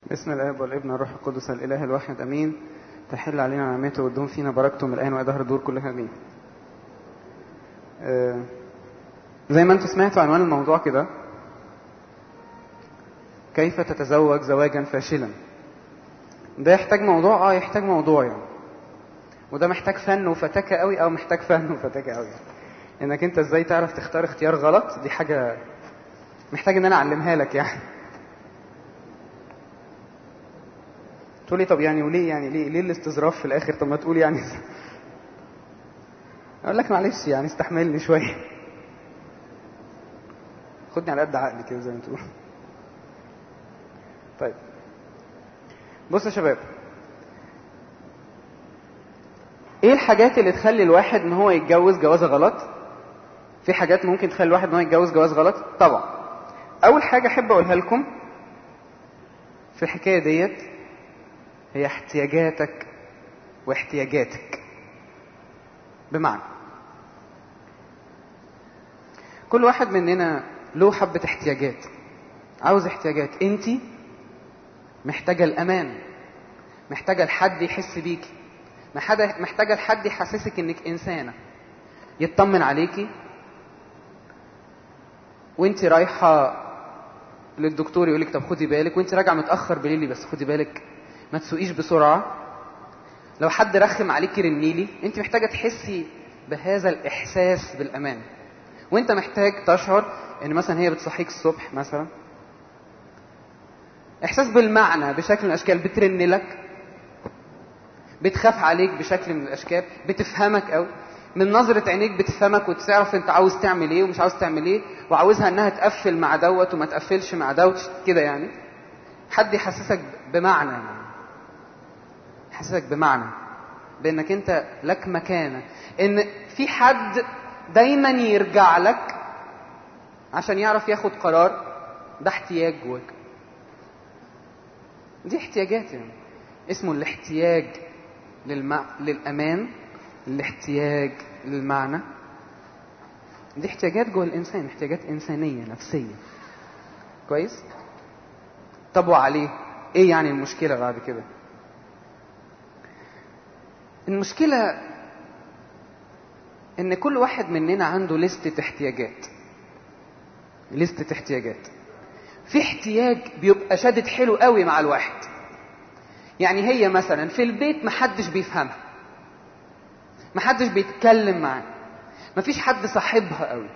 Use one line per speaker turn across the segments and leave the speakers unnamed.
باسم الاب والابن والروح القدس الاله الواحد امين تحل علينا نعمته وتدوم فينا بركته من الان والى دهر الدور كلها امين آه، زي ما انتم سمعتوا عنوان الموضوع كده كيف تتزوج زواجا فاشلا ده يحتاج موضوع اه يحتاج موضوع يعني وده محتاج فن وفتاكه قوي او محتاج فن وفتاكه قوي انك انت ازاي تعرف تختار اختيار غلط دي حاجه محتاج ان انا اعلمها لك يعني تقول لي طب يعني وليه يعني ليه ليه الاستظراف في الاخر طب ما تقول يعني اقول لك معلش يعني استحملني شويه خدني على قد عقلي كده زي ما تقول طيب بص يا شباب ايه الحاجات اللي تخلي الواحد ان هو يتجوز جوازه غلط في حاجات ممكن تخلي الواحد ان هو يتجوز جواز غلط طبعا اول حاجه احب اقولها لكم في الحكايه ديت هي احتياجاتك واحتياجاتك بمعنى كل واحد مننا له حبة احتياجات عاوز احتياجات انت محتاجة الامان محتاجة لحد يحس بيكي محتاجة لحد يحسسك انك انسانة يطمن عليكي وانت رايحة للدكتور يقولك طب خدي بالك وانت راجعة متأخر بالليل بس خدي بالك ما تسوقيش بسرعة لو حد رخم عليكي رنيلي انت محتاجة تحسي بهذا الإحساس بالأمان وانت محتاج تشعر ان مثلا هي بتصحيك الصبح مثلا احساس بالمعنى بشكل من الاشكال بترن لك بتخاف عليك بشكل من الاشكال بتفهمك قوي من نظرة عينيك بتفهمك وتعرف انت عاوز تعمل ايه ومش عاوز تعمل ايه وعاوزها انها تقفل مع دوت وما تقفلش مع دوت كده يعني حد يحسسك بمعنى يعني يحسسك بمعنى بانك انت لك مكانة ان في حد دايما يرجع لك عشان يعرف ياخد قرار ده احتياج جواك دي احتياجات يعني اسمه الاحتياج للمع... للامان الاحتياج للمعنى دي احتياجات جوه الانسان احتياجات انسانيه نفسيه كويس طب وعليه ايه يعني المشكله بعد كده المشكله ان كل واحد مننا عنده لستة احتياجات لستة احتياجات في احتياج بيبقى شادد حلو قوي مع الواحد يعني هي مثلا في البيت محدش بيفهمها محدش بيتكلم معاه مفيش حد صاحبها قوي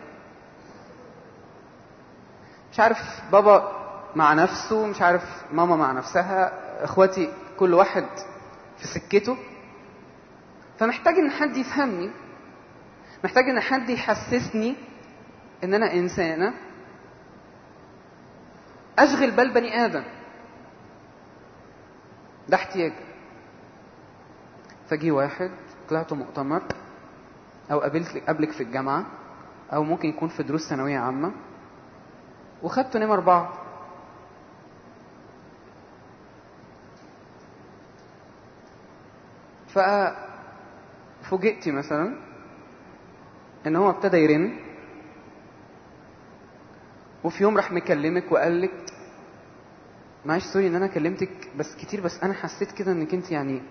مش عارف بابا مع نفسه مش عارف ماما مع نفسها اخواتي كل واحد في سكته فمحتاج ان حد يفهمني محتاج ان حد يحسسني ان انا انسانه اشغل بال بني ادم ده احتياج فجي واحد طلعت مؤتمر او قابلت قبلك في الجامعه او ممكن يكون في دروس ثانويه عامه وخدتوا نمر بعض ففوجئتي مثلا ان هو ابتدى يرن وفي يوم راح مكلمك وقال لك معلش سوري ان انا كلمتك بس كتير بس انا حسيت كده انك انت يعني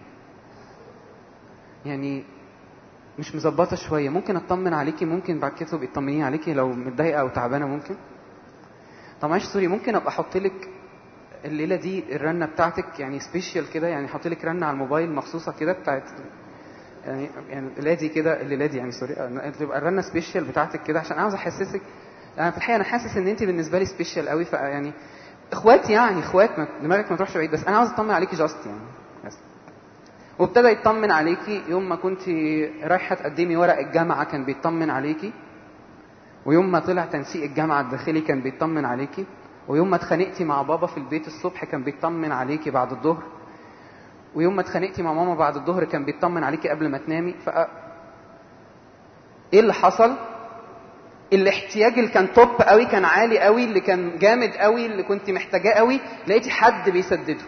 يعني مش مظبطه شويه ممكن اطمن عليكي ممكن بعد كده تبقي تطمنيني عليكي لو متضايقه او تعبانه ممكن طب معلش سوري ممكن ابقى احط لك الليله دي الرنه بتاعتك يعني سبيشال كده يعني احط لك رنه على الموبايل مخصوصه كده بتاعت يعني يعني الليله دي كده الليله دي يعني سوري تبقى الرنه سبيشال بتاعتك كده عشان عاوز احسسك انا في الحقيقه انا حاسس ان انت بالنسبه لي سبيشال قوي فيعني اخوات يعني اخوات ما دماغك ما تروحش بعيد بس انا عاوز اطمن عليكي جاست يعني بس وابتدى يطمن عليكي يوم ما كنت رايحه تقدمي ورق الجامعه كان بيطمن عليكي ويوم ما طلع تنسيق الجامعه الداخلي كان بيطمن عليكي ويوم ما اتخانقتي مع بابا في البيت الصبح كان بيطمن عليكي بعد الظهر ويوم ما اتخانقتي مع ماما بعد الظهر كان بيطمن عليكي قبل ما تنامي ف ايه اللي حصل الاحتياج اللي كان توب قوي كان عالي قوي اللي كان جامد قوي اللي كنت محتاجاه قوي لقيتي حد بيسدده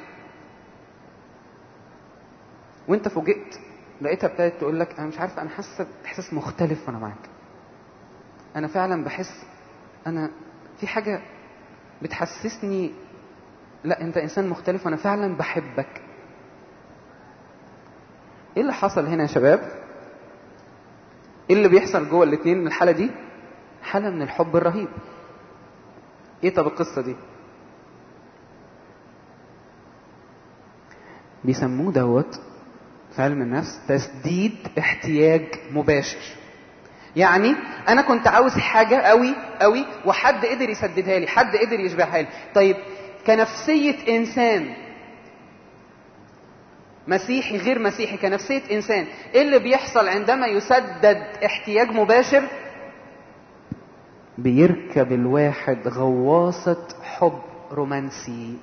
وانت فوجئت لقيتها ابتدت تقول لك انا مش عارفه انا حاسه باحساس مختلف وانا معاك انا فعلا بحس انا في حاجه بتحسسني لا انت انسان مختلف وانا فعلا بحبك ايه اللي حصل هنا يا شباب ايه اللي بيحصل جوه الاثنين من الحاله دي حاله من الحب الرهيب ايه طب القصه دي بيسموه دوت في علم النفس تسديد احتياج مباشر يعني انا كنت عاوز حاجه قوي قوي وحد قدر يسددها لي حد قدر يشبعها لي طيب كنفسيه انسان مسيحي غير مسيحي كنفسيه انسان ايه اللي بيحصل عندما يسدد احتياج مباشر بيركب الواحد غواصه حب رومانسي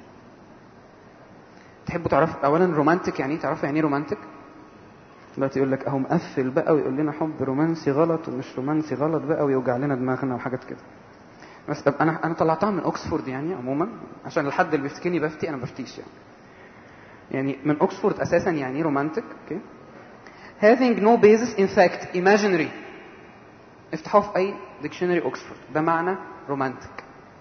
تحبوا تعرفوا اولا رومانتك يعني ايه تعرفوا يعني ايه رومانتك دلوقتي يقول لك اهو مقفل بقى ويقول لنا حب رومانسي غلط ومش رومانسي غلط بقى ويوجع لنا دماغنا وحاجات كده بس طب انا انا طلعتها من اوكسفورد يعني عموما عشان الحد اللي بيفتكرني بفتي انا بفتيش يعني يعني من اوكسفورد اساسا يعني ايه رومانتك اوكي having no basis in fact imaginary افتحوه في اي ديكشنري اوكسفورد ده معنى رومانتك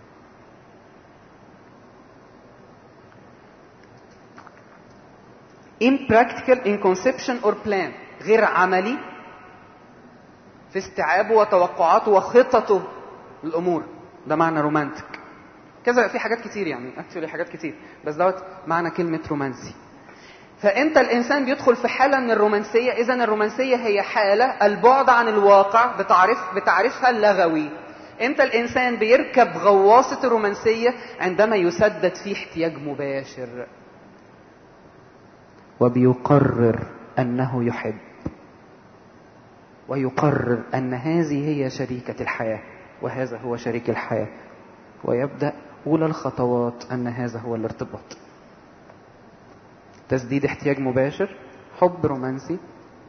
impractical in conception or plan غير عملي في استيعابه وتوقعاته وخططه للامور ده معنى رومانتك كذا في حاجات كتير يعني اكتشولي حاجات كتير بس دوت معنى كلمه رومانسي فانت الانسان بيدخل في حاله من الرومانسيه اذا الرومانسيه هي حاله البعد عن الواقع بتعرف بتعريفها اللغوي انت الانسان بيركب غواصه الرومانسيه عندما يسدد فيه احتياج مباشر وبيقرر انه يحب ويقرر ان هذه هي شريكه الحياه وهذا هو شريك الحياه ويبدا اولى الخطوات ان هذا هو الارتباط تسديد احتياج مباشر حب رومانسي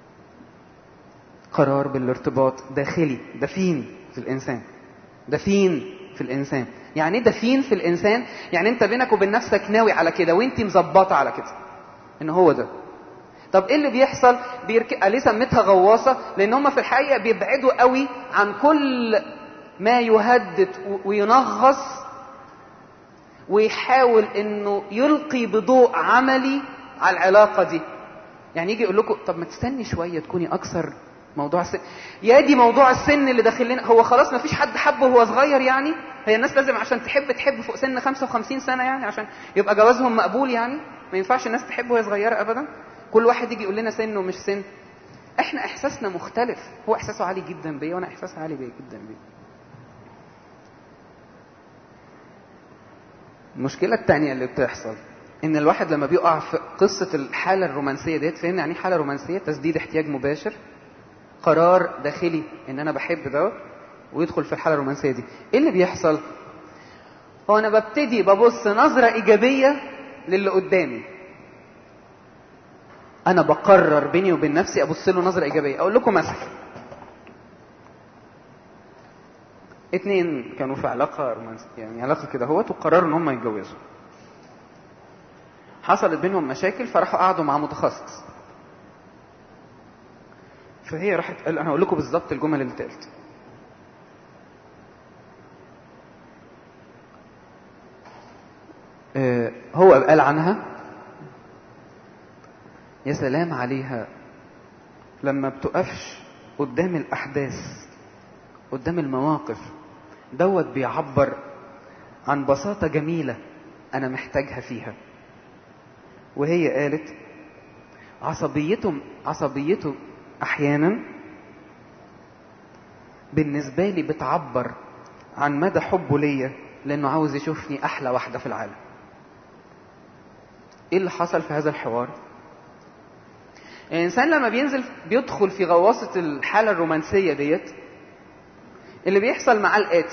قرار بالارتباط داخلي دفين في الانسان دفين في الانسان يعني ايه دفين في الانسان يعني انت بينك وبين نفسك ناوي على كده وانت مظبطه على كده ان هو ده طب ايه اللي بيحصل بيرك... ليه سميتها غواصه لان هم في الحقيقه بيبعدوا قوي عن كل ما يهدد وينغص ويحاول انه يلقي بضوء عملي على العلاقه دي يعني يجي يقول لكم طب ما تستني شويه تكوني اكثر موضوع السن يا دي موضوع السن اللي داخل لنا هو خلاص ما فيش حد حبه وهو صغير يعني هي الناس لازم عشان تحب تحب فوق سن 55 سنه يعني عشان يبقى جوازهم مقبول يعني ما ينفعش الناس تحب وهي صغيره ابدا كل واحد يجي يقول لنا سن ومش سن احنا احساسنا مختلف هو احساسه عالي جدا بيا وانا احساسي عالي بيا جدا بيا المشكله الثانيه اللي بتحصل ان الواحد لما بيقع في قصه الحاله الرومانسيه ديت فاهمني يعني حاله رومانسيه تسديد احتياج مباشر قرار داخلي ان انا بحب دوت ويدخل في الحاله الرومانسيه دي ايه اللي بيحصل هو انا ببتدي ببص نظره ايجابيه للي قدامي انا بقرر بيني وبين نفسي ابص له نظره ايجابيه اقول لكم مثل اتنين كانوا في علاقه رومانسيه يعني علاقه كده اهوت وقرروا ان هم يتجوزوا حصلت بينهم مشاكل فراحوا قعدوا مع متخصص فهي راحت قال انا هقول لكم بالظبط الجمل اللي اتقالت آه هو قال عنها يا سلام عليها لما بتقفش قدام الاحداث قدام المواقف دوت بيعبر عن بساطه جميله انا محتاجها فيها وهي قالت عصبيته عصبيته احيانا بالنسبه لي بتعبر عن مدى حبه ليا لانه عاوز يشوفني احلى واحده في العالم ايه اللي حصل في هذا الحوار الانسان لما بينزل بيدخل في غواصه الحاله الرومانسيه ديت اللي بيحصل معاه الاتي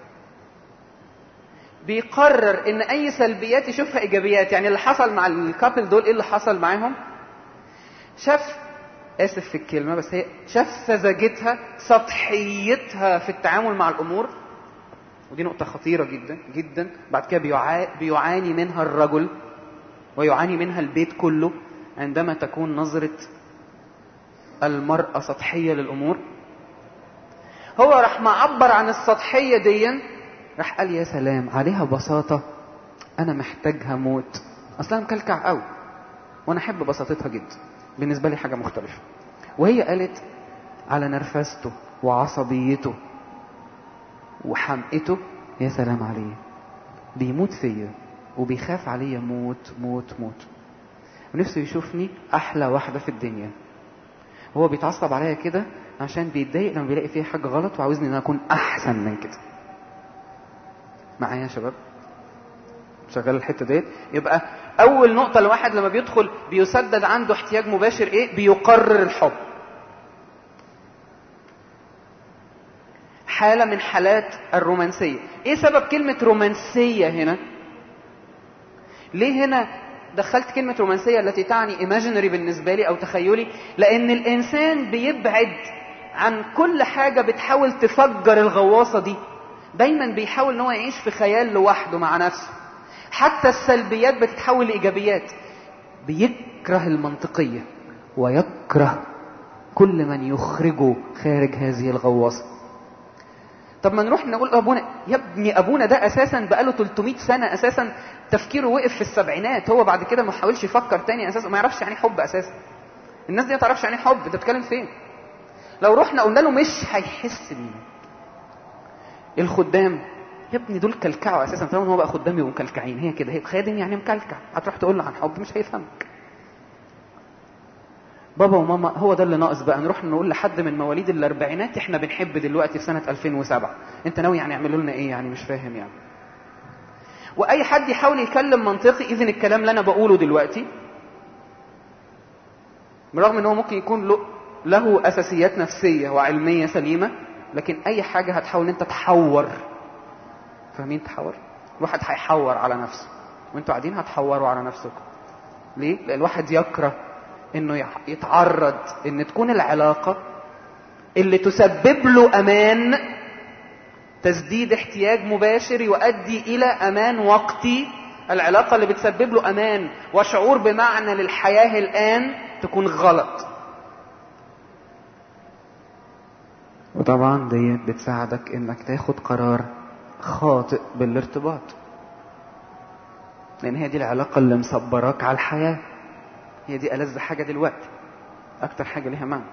بيقرر ان اي سلبيات يشوفها ايجابيات يعني اللي حصل مع الكابل دول ايه اللي حصل معاهم شاف اسف في الكلمه بس هي شاف سذاجتها سطحيتها في التعامل مع الامور ودي نقطه خطيره جدا جدا بعد كده بيعا... بيعاني منها الرجل ويعاني منها البيت كله عندما تكون نظره المراه سطحيه للامور هو راح معبر عن السطحيه دي راح قال يا سلام عليها بساطه انا محتاجها موت اصلا مكلكع قوي وانا احب بساطتها جدا بالنسبه لي حاجه مختلفه وهي قالت على نرفزته وعصبيته وحمقته يا سلام عليه بيموت فيا وبيخاف عليا موت موت موت ونفسه يشوفني احلى واحده في الدنيا هو بيتعصب عليا كده عشان بيتضايق لما بيلاقي فيها حاجه غلط وعاوزني ان انا اكون احسن من كده معايا يا شباب شغال الحته ديت يبقى اول نقطه الواحد لما بيدخل بيسدد عنده احتياج مباشر ايه بيقرر الحب حاله من حالات الرومانسيه ايه سبب كلمه رومانسيه هنا ليه هنا دخلت كلمة رومانسية التي تعني imaginary بالنسبة لي أو تخيلي لأن الإنسان بيبعد عن كل حاجة بتحاول تفجر الغواصة دي دايما بيحاول ان هو يعيش في خيال لوحده مع نفسه حتى السلبيات بتتحول لإيجابيات بيكره المنطقية ويكره كل من يخرجه خارج هذه الغواصة طب ما نروح نقول ابونا يا ابني ابونا ده اساسا بقاله 300 سنه اساسا تفكيره وقف في السبعينات هو بعد كده ما حاولش يفكر تاني اساسا ما يعرفش يعني حب اساسا الناس دي ما تعرفش يعني حب انت بتتكلم فين لو رحنا قلنا له مش هيحس بيه الخدام يا ابني دول كلكعوا اساسا طالما هو بقى خدام يبقوا مكلكعين هي كده هي خادم يعني مكلكع هتروح تقول له عن حب مش هيفهمك بابا وماما هو ده اللي ناقص بقى نروح نقول لحد من مواليد الاربعينات احنا بنحب دلوقتي في سنه 2007 انت ناوي يعني يعملوا لنا ايه يعني مش فاهم يعني واي حد يحاول يتكلم منطقي اذن الكلام اللي انا بقوله دلوقتي برغم ان هو ممكن يكون له, له اساسيات نفسيه وعلميه سليمه لكن اي حاجه هتحاول ان انت تحور فاهمين تحور الواحد هيحور على نفسه وانتوا قاعدين هتحوروا على نفسكم ليه لان الواحد يكره انه يتعرض ان تكون العلاقه اللي تسبب له امان تسديد احتياج مباشر يؤدي الى امان وقتي العلاقه اللي بتسبب له امان وشعور بمعنى للحياه الان تكون غلط وطبعا دي بتساعدك انك تاخد قرار خاطئ بالارتباط لان هي دي العلاقه اللي مصبراك على الحياه هي دي ألذ حاجة دلوقتي أكتر حاجة ليها معنى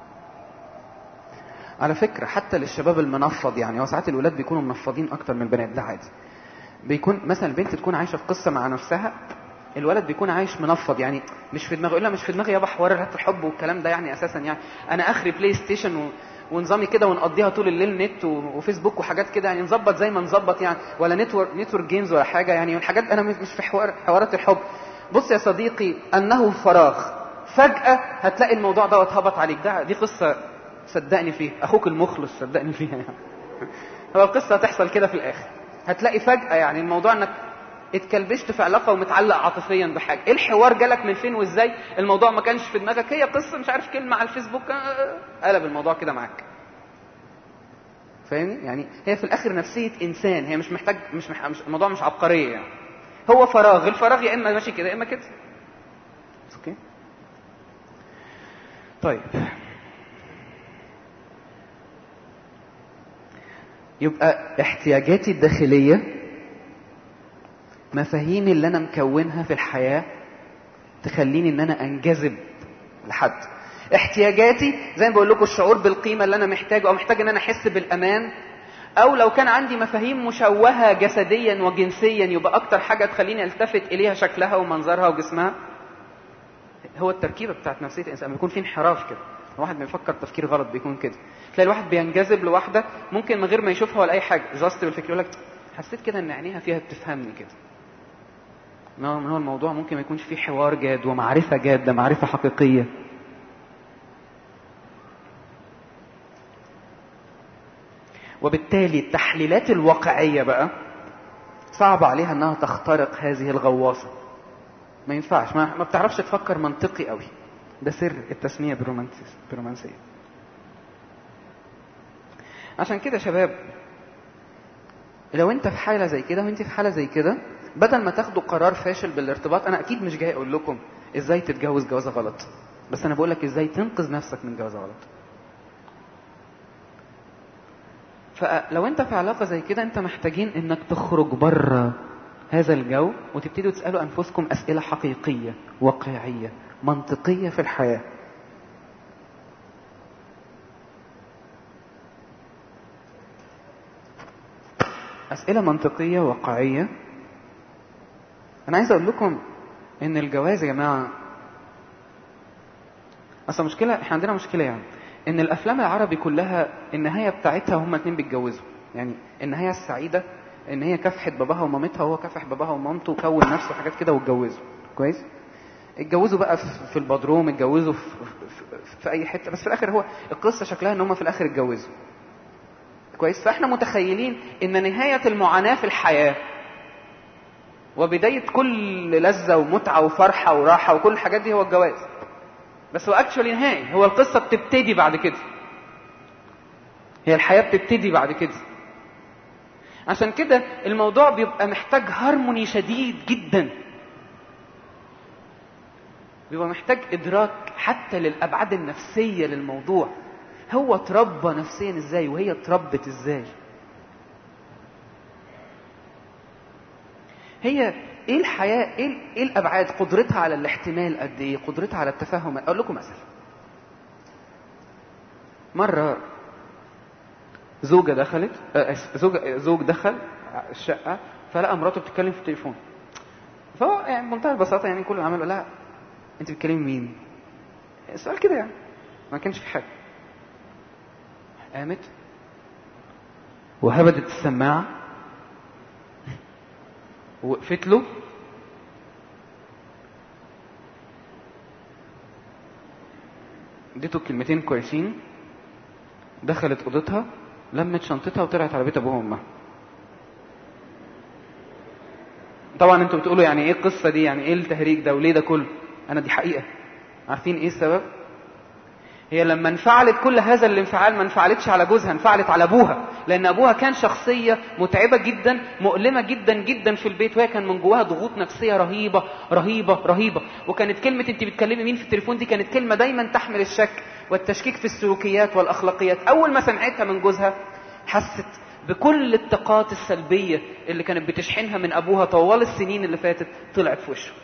على فكرة حتى للشباب المنفض يعني هو ساعات الولاد بيكونوا منفضين أكتر من البنات ده عادي بيكون مثلا البنت تكون عايشة في قصة مع نفسها الولد بيكون عايش منفض يعني مش في دماغه الا مش في دماغي يابا حوار الحب والكلام ده يعني اساسا يعني انا اخري بلاي ستيشن و... ونظامي كده ونقضيها طول الليل نت وفيسبوك وحاجات كده يعني نظبط زي ما نظبط يعني ولا نتورك نتورك جيمز ولا حاجه يعني الحاجات انا مش في حوار حوارات الحب بص يا صديقي انه فراغ فجاه هتلاقي الموضوع ده اتهبط عليك ده دي قصه صدقني فيها اخوك المخلص صدقني فيها يعني هو القصه هتحصل كده في الاخر هتلاقي فجاه يعني الموضوع انك اتكلبشت في علاقه ومتعلق عاطفيا بحاجه ايه الحوار جالك من فين وازاي الموضوع ما كانش في دماغك هي قصه مش عارف كلمه على الفيسبوك قلب الموضوع كده معاك فاهمني يعني هي في الاخر نفسيه انسان هي مش محتاج مش, مح... مش الموضوع مش عبقريه يعني هو فراغ الفراغ يا اما ماشي كده يا اما كده اوكي طيب يبقى احتياجاتي الداخليه مفاهيمي اللي انا مكونها في الحياه تخليني ان انا انجذب لحد احتياجاتي زي ما بقول لكم الشعور بالقيمه اللي انا محتاجه او محتاج ان انا احس بالامان او لو كان عندي مفاهيم مشوهه جسديا وجنسيا يبقى اكتر حاجه تخليني التفت اليها شكلها ومنظرها وجسمها هو التركيبه بتاعت نفسيه الانسان بيكون في انحراف كده الواحد بيفكر تفكير غلط بيكون كده تلاقي الواحد بينجذب لواحده ممكن من غير ما يشوفها ولا اي حاجه جاست بالفكر يقول لك حسيت كده ان عينيها فيها بتفهمني كده من هو الموضوع ممكن ما يكونش فيه حوار جاد ومعرفه جاده معرفه حقيقيه وبالتالي التحليلات الواقعية بقى صعب عليها انها تخترق هذه الغواصة ما ينفعش ما, ما بتعرفش تفكر منطقي قوي ده سر التسمية بالرومانسية عشان كده شباب لو انت في حالة زي كده وانت في حالة زي كده بدل ما تاخدوا قرار فاشل بالارتباط انا اكيد مش جاي اقول لكم ازاي تتجوز جوازة غلط بس انا بقول لك ازاي تنقذ نفسك من جوازة غلط فلو انت في علاقه زي كده انت محتاجين انك تخرج بره هذا الجو وتبتدوا تسالوا انفسكم اسئله حقيقيه واقعيه منطقيه في الحياه اسئله منطقيه واقعيه انا عايز اقول لكم ان الجواز يا جماعه اصل مشكله احنا عندنا مشكله يعني ان الافلام العربي كلها النهايه بتاعتها هما اتنين بيتجوزوا يعني النهايه السعيده ان هي كافحت باباها ومامتها وهو كافح باباها ومامته وكون نفسه حاجات كده واتجوزوا كويس اتجوزوا بقى في البدروم اتجوزوا في, في, في اي حته بس في الاخر هو القصه شكلها ان هم في الاخر اتجوزوا كويس فاحنا متخيلين ان نهايه المعاناه في الحياه وبدايه كل لذه ومتعه وفرحه وراحه وكل الحاجات دي هو الجواز بس هو اكشولي نهائي هو القصه بتبتدي بعد كده هي الحياه بتبتدي بعد كده عشان كده الموضوع بيبقى محتاج هارموني شديد جدا بيبقى محتاج ادراك حتى للابعاد النفسيه للموضوع هو اتربى نفسيا ازاي وهي اتربت ازاي هي ايه الحياه ايه, إيه الابعاد قدرتها على الاحتمال قد ايه قدرتها على التفاهم اقول لكم مثلا مره زوجه دخلت زوج زوج دخل الشقه فلقى مراته بتتكلم في التليفون فهو يعني بمنتهى البساطه يعني كل اللي عمله لها انت بتكلمي مين السؤال كده يعني ما كانش في حاجه قامت وهبدت السماعه وقفت له اديته كلمتين كويسين دخلت اوضتها لمت شنطتها وطلعت على بيت ابوها وامها طبعا انتوا بتقولوا يعني ايه القصه دي يعني ايه التهريج ده وليه ده كله انا دي حقيقه عارفين ايه السبب هي لما انفعلت كل هذا الانفعال ما انفعلتش على جوزها انفعلت على ابوها لان ابوها كان شخصيه متعبه جدا مؤلمه جدا جدا في البيت وهي كان من جواها ضغوط نفسيه رهيبه رهيبه رهيبه وكانت كلمه انت بتكلمي مين في التليفون دي كانت كلمه دايما تحمل الشك والتشكيك في السلوكيات والاخلاقيات اول ما سمعتها من جوزها حست بكل الطاقات السلبيه اللي كانت بتشحنها من ابوها طوال السنين اللي فاتت طلعت في وشه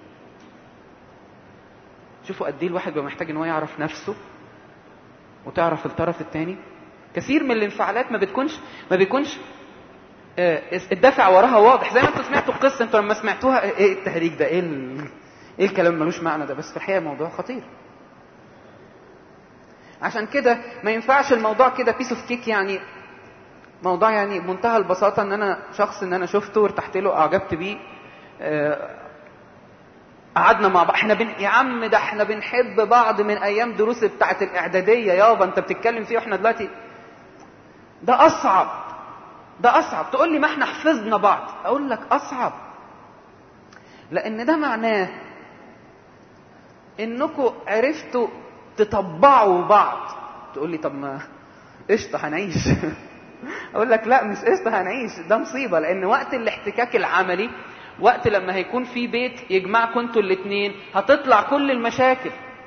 شوفوا قد ايه الواحد بيبقى محتاج ان هو يعرف نفسه وتعرف الطرف الثاني كثير من الانفعالات ما بتكونش ما بيكونش الدافع وراها واضح زي ما انتوا سمعتوا القصه انتوا لما سمعتوها ايه التهريج ده ايه ال... ايه الكلام ملوش معنى ده بس في الحقيقه موضوع خطير عشان كده ما ينفعش الموضوع كده بيس اوف كيك يعني موضوع يعني بمنتهى البساطه ان انا شخص ان انا شفته وارتحت له اعجبت بيه قعدنا مع بعض احنا بن... يا عم ده احنا بنحب بعض من ايام دروس بتاعت الاعداديه يابا انت بتتكلم فيه واحنا دلوقتي ده اصعب ده اصعب تقول لي ما احنا حفظنا بعض اقول لك اصعب لان ده معناه انكم عرفتوا تطبعوا بعض تقول لي طب ما قشطه هنعيش اقول لك لا مش قشطه هنعيش ده مصيبه لان وقت الاحتكاك العملي وقت لما هيكون في بيت يجمعكم انتوا الاثنين هتطلع كل المشاكل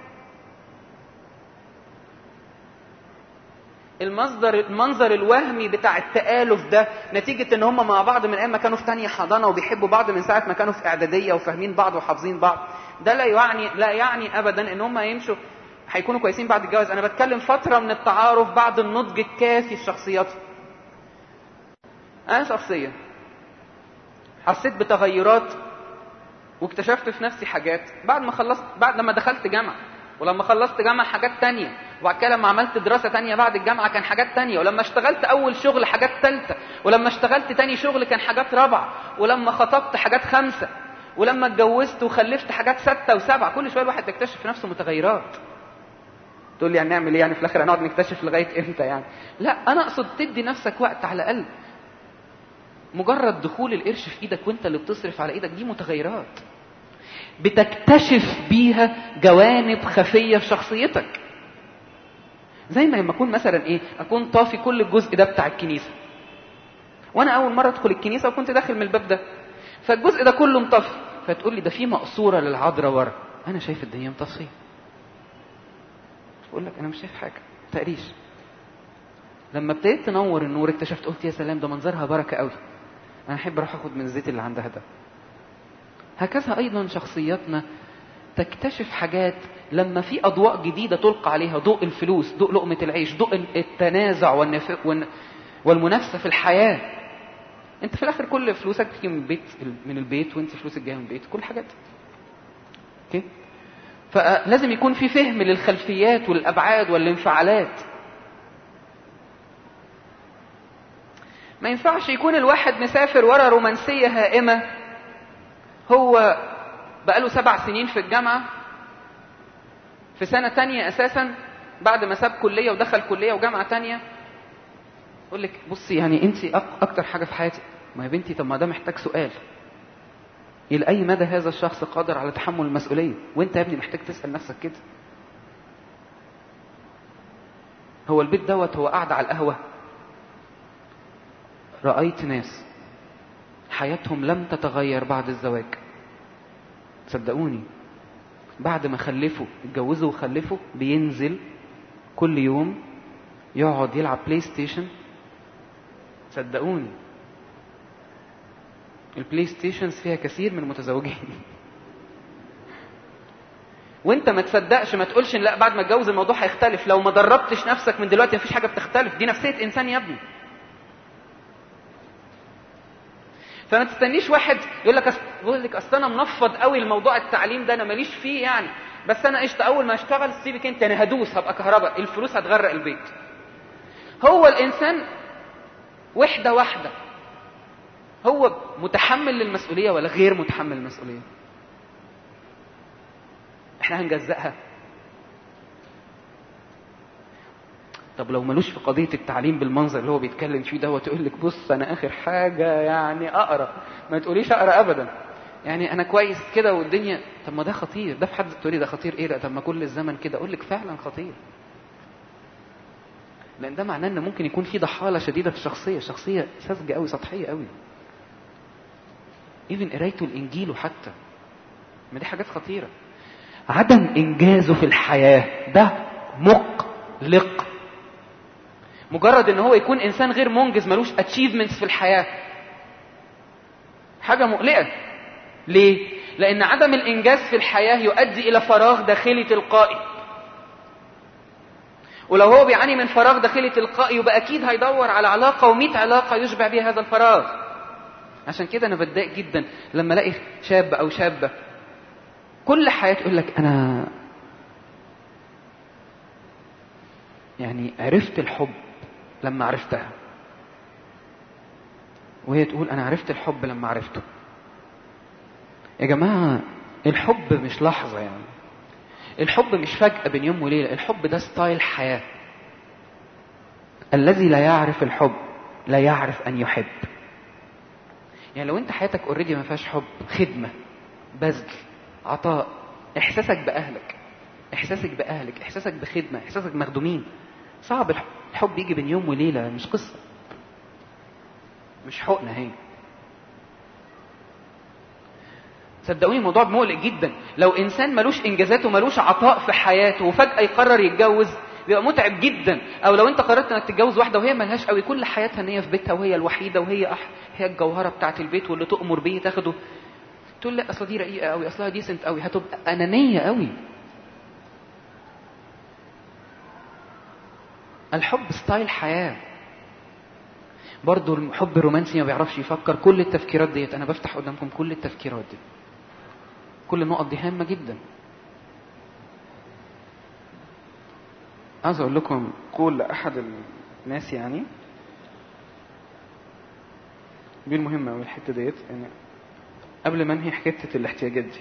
المصدر المنظر الوهمي بتاع التآلف ده نتيجة ان هم مع بعض من ايام ما كانوا في تانية حضانة وبيحبوا بعض من ساعة ما كانوا في اعدادية وفاهمين بعض وحافظين بعض ده لا يعني لا يعني ابدا ان هم يمشوا هيكونوا كويسين بعد الجواز انا بتكلم فترة من التعارف بعد النضج الكافي في شخصياتهم انا شخصيا حسيت بتغيرات واكتشفت في نفسي حاجات بعد ما خلصت بعد لما دخلت جامعة ولما خلصت جامعة حاجات تانية وبعد كده لما عملت دراسة تانية بعد الجامعة كان حاجات تانية ولما اشتغلت أول شغل حاجات تالتة ولما اشتغلت تاني شغل كان حاجات رابعة ولما خطبت حاجات خمسة ولما اتجوزت وخلفت حاجات ستة وسبعة كل شوية الواحد بيكتشف في نفسه متغيرات تقول لي هنعمل ايه يعني في الاخر هنقعد نكتشف لغايه امتى يعني لا انا اقصد تدي نفسك وقت على الاقل مجرد دخول القرش في ايدك وانت اللي بتصرف على ايدك دي متغيرات بتكتشف بيها جوانب خفية في شخصيتك زي ما لما اكون مثلا ايه اكون طافي كل الجزء ده بتاع الكنيسة وانا اول مرة ادخل الكنيسة وكنت داخل من الباب ده فالجزء ده كله مطفي فتقول لي ده في مقصورة للعذراء ورا انا شايف الدنيا مطفية اقول لك انا مش شايف حاجة تقريش لما ابتديت تنور النور اكتشفت قلت يا سلام ده منظرها بركة قوي انا احب اروح اخد من الزيت اللي عندها ده هكذا ايضا شخصياتنا تكتشف حاجات لما في اضواء جديده تلقى عليها ضوء الفلوس ضوء لقمه العيش ضوء التنازع والنف... والمنافسه في الحياه انت في الاخر كل فلوسك بتيجي من البيت من البيت وانت فلوسك جايه من البيت كل حاجات اوكي فلازم يكون في فهم للخلفيات والابعاد والانفعالات ما ينفعش يكون الواحد مسافر ورا رومانسيه هائمه هو بقاله سبع سنين في الجامعه في سنه تانية اساسا بعد ما ساب كليه ودخل كليه وجامعه تانية يقول لك بصي يعني انت اكتر حاجه في حياتي ما يا بنتي طب ما ده محتاج سؤال الى اي مدى هذا الشخص قادر على تحمل المسؤوليه وانت يا ابني محتاج تسال نفسك كده هو البيت دوت هو قاعد على القهوه رايت ناس حياتهم لم تتغير بعد الزواج صدقوني بعد ما خلفوا اتجوزوا وخلفوا بينزل كل يوم يقعد يلعب بلاي ستيشن صدقوني البلاي ستيشنز فيها كثير من المتزوجين وانت ما تصدقش ما تقولش لا بعد ما اتجوز الموضوع هيختلف لو ما دربتش نفسك من دلوقتي مفيش حاجه بتختلف دي نفسيه انسان يا ابني فما تستنيش واحد يقول لك يقول لك اصل انا منفض قوي الموضوع التعليم ده انا ماليش فيه يعني بس انا قشطه اول ما اشتغل سيبك انت انا هدوس هبقى كهرباء الفلوس هتغرق البيت هو الانسان وحده واحده هو متحمل للمسؤوليه ولا غير متحمل للمسؤوليه احنا هنجزأها طب لو ملوش في قضيه التعليم بالمنظر اللي هو بيتكلم فيه ده تقول لك بص انا اخر حاجه يعني اقرا ما تقوليش اقرا ابدا يعني انا كويس كده والدنيا طب ما ده خطير ده في حد تقولي ده خطير ايه لا طب ما كل الزمن كده اقول لك فعلا خطير لان ده معناه ان ممكن يكون في ضحاله شديده في الشخصيه شخصيه ساذجه قوي سطحيه قوي ايفن قرايته الانجيل حتى ما دي حاجات خطيره عدم انجازه في الحياه ده مقلق مجرد ان هو يكون انسان غير منجز ملوش اتشيفمنتس في الحياه حاجه مقلقه ليه لان عدم الانجاز في الحياه يؤدي الى فراغ داخلي تلقائي ولو هو بيعاني من فراغ داخلي تلقائي يبقى اكيد هيدور على علاقه و100 علاقه يشبع بيها هذا الفراغ عشان كده انا بتضايق جدا لما الاقي شاب او شابه كل حياته يقول لك انا يعني عرفت الحب لما عرفتها وهي تقول انا عرفت الحب لما عرفته يا جماعه الحب مش لحظه يعني الحب مش فجاه بين يوم وليله الحب ده ستايل حياه الذي لا يعرف الحب لا يعرف ان يحب يعني لو انت حياتك اوريدي ما فيهاش حب خدمه بذل عطاء احساسك باهلك احساسك باهلك احساسك بخدمه احساسك مخدومين صعب الحب يجي بين يوم وليله مش قصه مش حقنه هي صدقوني الموضوع مقلق جدا لو انسان ملوش انجازات وملوش عطاء في حياته وفجاه يقرر يتجوز بيبقى متعب جدا او لو انت قررت انك تتجوز واحده وهي ملهاش قوي كل حياتها ان هي في بيتها وهي الوحيده وهي أح... هي الجوهره بتاعه البيت واللي تؤمر بيه تاخده تقول لا اصل دي رقيقه قوي اصلها ديسنت قوي هتبقى انانيه قوي الحب ستايل حياه برضه الحب الرومانسي ما بيعرفش يفكر كل التفكيرات ديت انا بفتح قدامكم كل التفكيرات دي كل النقط دي هامه جدا عايز اقول لكم قول لاحد الناس يعني دي المهمه قوي الحته ديت يعني قبل ما انهي حته الاحتياجات دي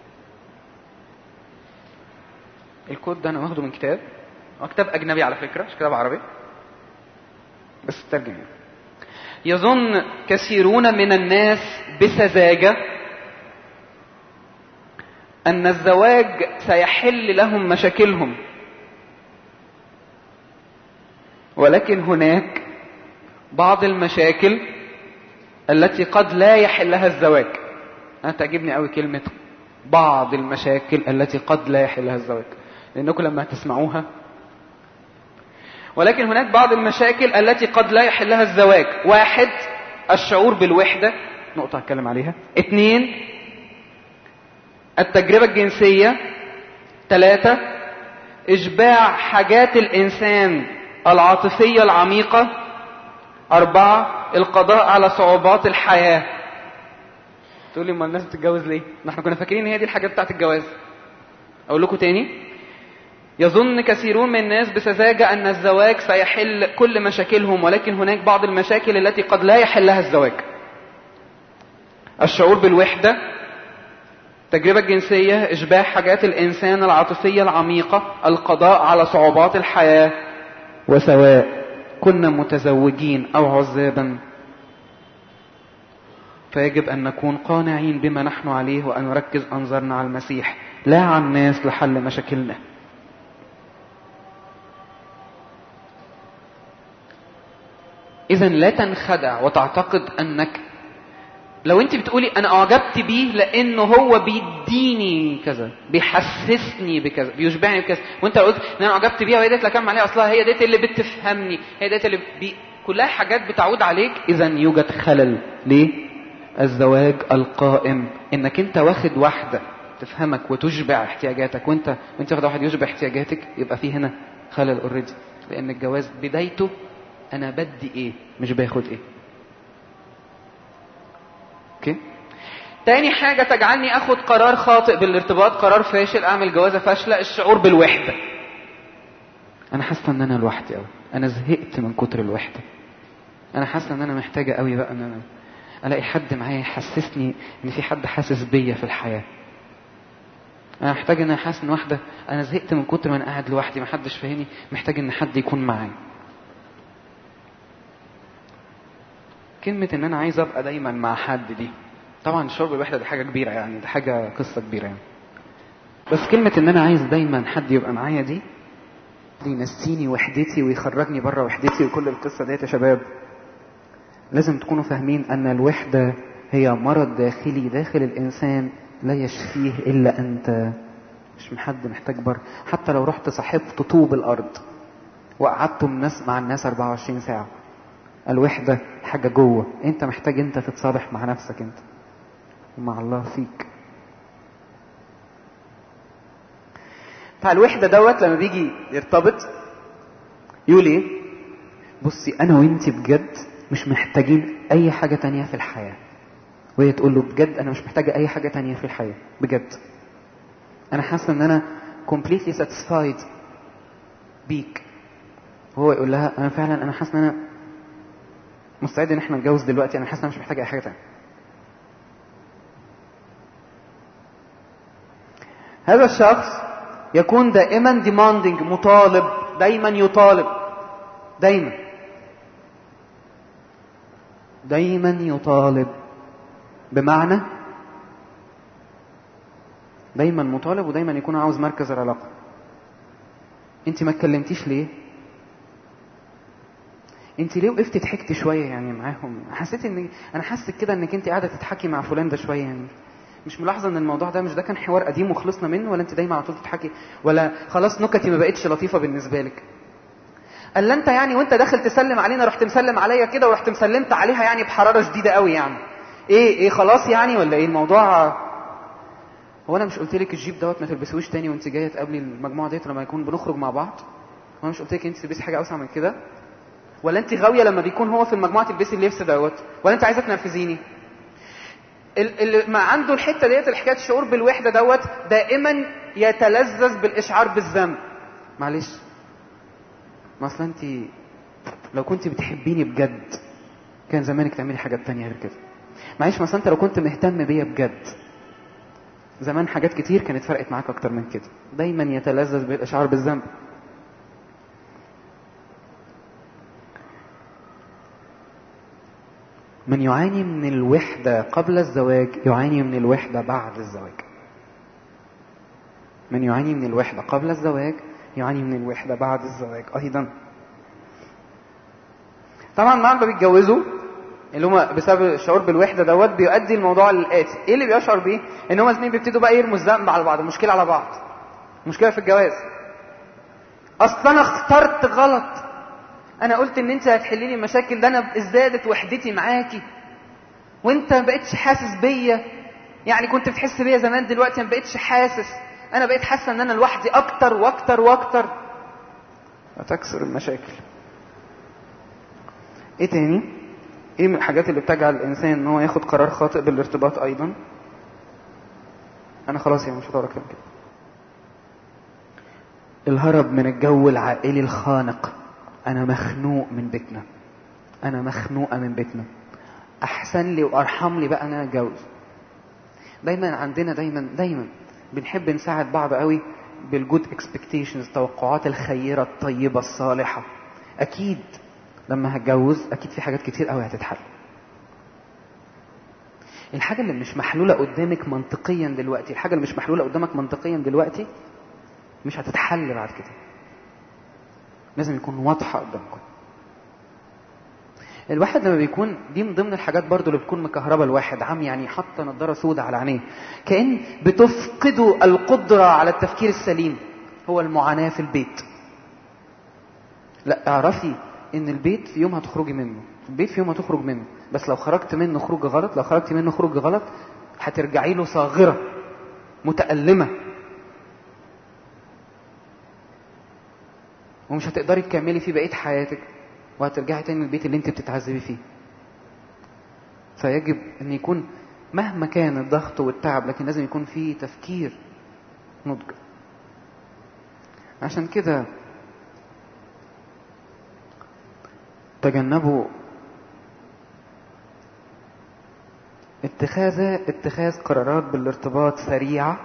الكود ده انا واخده من كتاب هو كتاب اجنبي على فكره مش كتاب عربي بس ترجم يعني. يظن كثيرون من الناس بسذاجه ان الزواج سيحل لهم مشاكلهم ولكن هناك بعض المشاكل التي قد لا يحلها الزواج انا تعجبني قوي كلمه بعض المشاكل التي قد لا يحلها الزواج لانكم لما تسمعوها ولكن هناك بعض المشاكل التي قد لا يحلها الزواج واحد الشعور بالوحدة نقطة هتكلم عليها اتنين التجربة الجنسية ثلاثة إشباع حاجات الإنسان العاطفية العميقة أربعة القضاء على صعوبات الحياة تقول لي ما الناس بتتجوز ليه؟ ما احنا كنا فاكرين ان هي دي الحاجات بتاعت الجواز أقول لكم تاني يظن كثيرون من الناس بسذاجة أن الزواج سيحل كل مشاكلهم ولكن هناك بعض المشاكل التي قد لا يحلها الزواج الشعور بالوحدة التجربة الجنسية إشباع حاجات الإنسان العاطفية العميقة القضاء على صعوبات الحياة وسواء كنا متزوجين أو عزابا فيجب أن نكون قانعين بما نحن عليه وأن نركز أنظارنا على المسيح لا على الناس لحل مشاكلنا إذا لا تنخدع وتعتقد أنك لو أنت بتقولي أنا أعجبت بيه لأنه هو بيديني كذا بيحسسني بكذا بيشبعني بكذا وأنت قلت إن أنا أعجبت بيها وهي ديت اللي أكمل عليها أصلها هي ديت اللي بتفهمني هي ديت اللي بي... كلها حاجات بتعود عليك إذا يوجد خلل ليه؟ الزواج القائم إنك أنت واخد واحدة تفهمك وتشبع احتياجاتك وأنت وأنت واخد واحد يشبع احتياجاتك يبقى في هنا خلل اوريدي لأن الجواز بدايته انا بدي ايه مش باخد ايه اوكي تاني حاجة تجعلني اخد قرار خاطئ بالارتباط قرار فاشل اعمل جوازة فاشلة الشعور بالوحدة انا حاسة ان انا لوحدي قوي انا زهقت من كتر الوحدة انا حاسة ان انا محتاجة قوي بقى ان انا الاقي حد معايا يحسسني ان في حد حاسس بيا في الحياة انا محتاج ان انا حاسس ان واحدة انا زهقت من كتر ما انا قاعد لوحدي محدش فاهمني محتاج ان حد يكون معايا كلمة ان انا عايز ابقى دايما مع حد دي طبعا الشعور بالوحدة دي حاجة كبيرة يعني دي حاجة قصة كبيرة يعني بس كلمة ان انا عايز دايما حد يبقى معايا دي دي ينسيني وحدتي ويخرجني بره وحدتي وكل القصة ديت يا شباب لازم تكونوا فاهمين ان الوحدة هي مرض داخلي داخل الانسان لا يشفيه الا انت مش حد محتاج بره حتى لو رحت صاحبت طوب الارض وقعدتم الناس مع الناس 24 ساعة الوحدة حاجة جوه انت محتاج انت تتصالح مع نفسك انت ومع الله فيك بتاع الوحدة دوت لما بيجي يرتبط يقول ايه بصي انا وانت بجد مش محتاجين اي حاجة تانية في الحياة وهي تقول له بجد انا مش محتاجة اي حاجة تانية في الحياة بجد انا حاسة ان انا completely satisfied بيك وهو يقول لها انا فعلا انا حاسة ان انا مستعد ان احنا نتجوز دلوقتي انا حاسس ان انا مش محتاج اي حاجه تانية هذا الشخص يكون دائما demanding مطالب دايما يطالب دايما دايما يطالب بمعنى دايما مطالب ودايما يكون عاوز مركز العلاقه انت ما اتكلمتيش ليه انت ليه وقفت ضحكتي شويه يعني معاهم حسيت ان انا حاسس كده انك انت قاعده تضحكي مع فلان ده شويه يعني مش ملاحظه ان الموضوع ده مش ده كان حوار قديم وخلصنا منه ولا انت دايما على طول تضحكي ولا خلاص نكتي ما بقتش لطيفه بالنسبه لك قال لا انت يعني وانت داخل تسلم علينا رحت مسلم عليا كده ورحت مسلمت عليها يعني بحراره شديده قوي يعني ايه ايه خلاص يعني ولا ايه الموضوع هو انا مش قلت لك الجيب دوت ما تلبسوش تاني وانت جايه تقابلي المجموعه ديت لما يكون بنخرج مع بعض هو انا مش قلت لك انت تلبسي حاجه اوسع من كده ولا انت غاويه لما بيكون هو في المجموعه تلبسي اللبس دوت ولا انت عايزه تنرفزيني اللي ما عنده الحته ديت الحكايه الشعور بالوحده دوت دائما يتلذذ بالاشعار بالذنب معلش ما اصلا انت لو كنت بتحبيني بجد كان زمانك تعملي حاجات تانية غير كده معلش ما انت لو كنت مهتم بيا بجد زمان حاجات كتير كانت فرقت معاك اكتر من كده دايما يتلذذ بالاشعار بالذنب من يعاني من الوحدة قبل الزواج يعاني من الوحدة بعد الزواج من يعاني من الوحدة قبل الزواج يعاني من الوحدة بعد الزواج أيضا طبعا بعد ما بيتجوزوا اللي هم بسبب الشعور بالوحده دوت بيؤدي الموضوع للاتي ايه اللي بيشعر بيه ان هم الاثنين بيبتدوا بقى يرموا الذنب على بعض المشكله على بعض المشكله في الجواز اصل انا اخترت غلط انا قلت ان انت هتحلي لي المشاكل ده انا ازدادت وحدتي معاكي وانت ما بقتش حاسس بيا يعني كنت بتحس بيا زمان دلوقتي ما بقتش حاسس انا بقيت حاسه ان انا لوحدي اكتر واكتر واكتر هتكسر المشاكل ايه تاني ايه من الحاجات اللي بتجعل الانسان ان هو ياخد قرار خاطئ بالارتباط ايضا انا خلاص يعني مش هطول اكتر كده الهرب من الجو العائلي الخانق انا مخنوق من بيتنا انا مخنوقه من بيتنا احسن لي وارحم لي بقى ان انا اتجوز دايما عندنا دايما دايما بنحب نساعد بعض قوي بالجود اكسبكتيشنز التوقعات الخيره الطيبه الصالحه اكيد لما هتجوز اكيد في حاجات كتير قوي هتتحل الحاجه اللي مش محلوله قدامك منطقيا دلوقتي الحاجه اللي مش محلوله قدامك منطقيا دلوقتي مش هتتحل بعد كده لازم يكون واضحه قدامكم الواحد لما بيكون دي من ضمن الحاجات برضو اللي بتكون مكهربه الواحد عم يعني حاطه نضاره سوداء على عينيه كان بتفقدوا القدره على التفكير السليم هو المعاناه في البيت لا اعرفي ان البيت في يوم هتخرجي منه البيت في يوم هتخرج منه بس لو خرجت منه خروج غلط لو خرجت منه خروج غلط هترجعي له صاغره متألمه ومش هتقدري تكملي فيه بقيه حياتك وهترجعي تاني للبيت اللي انت بتتعذبي فيه فيجب ان يكون مهما كان الضغط والتعب لكن لازم يكون فيه تفكير نضج عشان كده تجنبوا اتخاذ اتخاذ قرارات بالارتباط سريعة